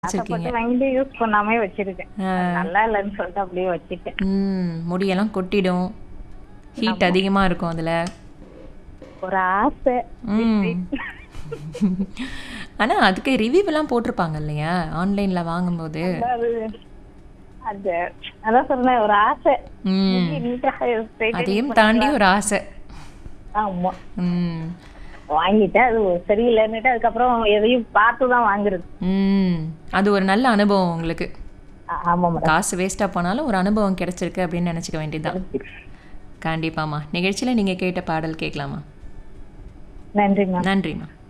வச்சிருக்கீங்க ஆசைப்பட்டு வாங்கிட்டு யூஸ் பண்ணாமே வச்சிருக்கேன் ஆ. நல்லா இல்லைன்னு சொல்லிட்டு அப்படியே வச்சுட்டேன் ம் முடியெல்லாம் கொட்டிடும் ஹீட் அதிகமாக இருக்கும் அதில் ஒரு ஆசை ம் ஆனால் அதுக்கு ரிவ்யூ எல்லாம் போட்டிருப்பாங்க இல்லையா ஆன்லைனில் வாங்கும்போது அது அது அதான் சொன்னேன் ஒரு ஆசை ம் நீட்டாக straight ஆ அதையும் தாண்டி ஒரு ஆசை ஆமா ம் வாங்கிட்டேன் அது சரியில்லைன்னுட்டு அதுக்கப்புறம் எதையும் பார்த்து தான் வாங்குறது ம் அது ஒரு நல்ல அனுபவம் உங்களுக்கு ஆ- ஆமா மேடம் காசு வேஸ்ட்டாக போனாலும் ஒரு அனுபவம் கிடைச்சிருக்கு அப்படின்னு நினச்சிக்க வேண்டியதுதான் கண்டிப்பாம்மா நிகழ்ச்சியில் நீங்கள் கேட்ட பாடல் கேட்கலாமா நன்றி மேம் நன்றிம்மா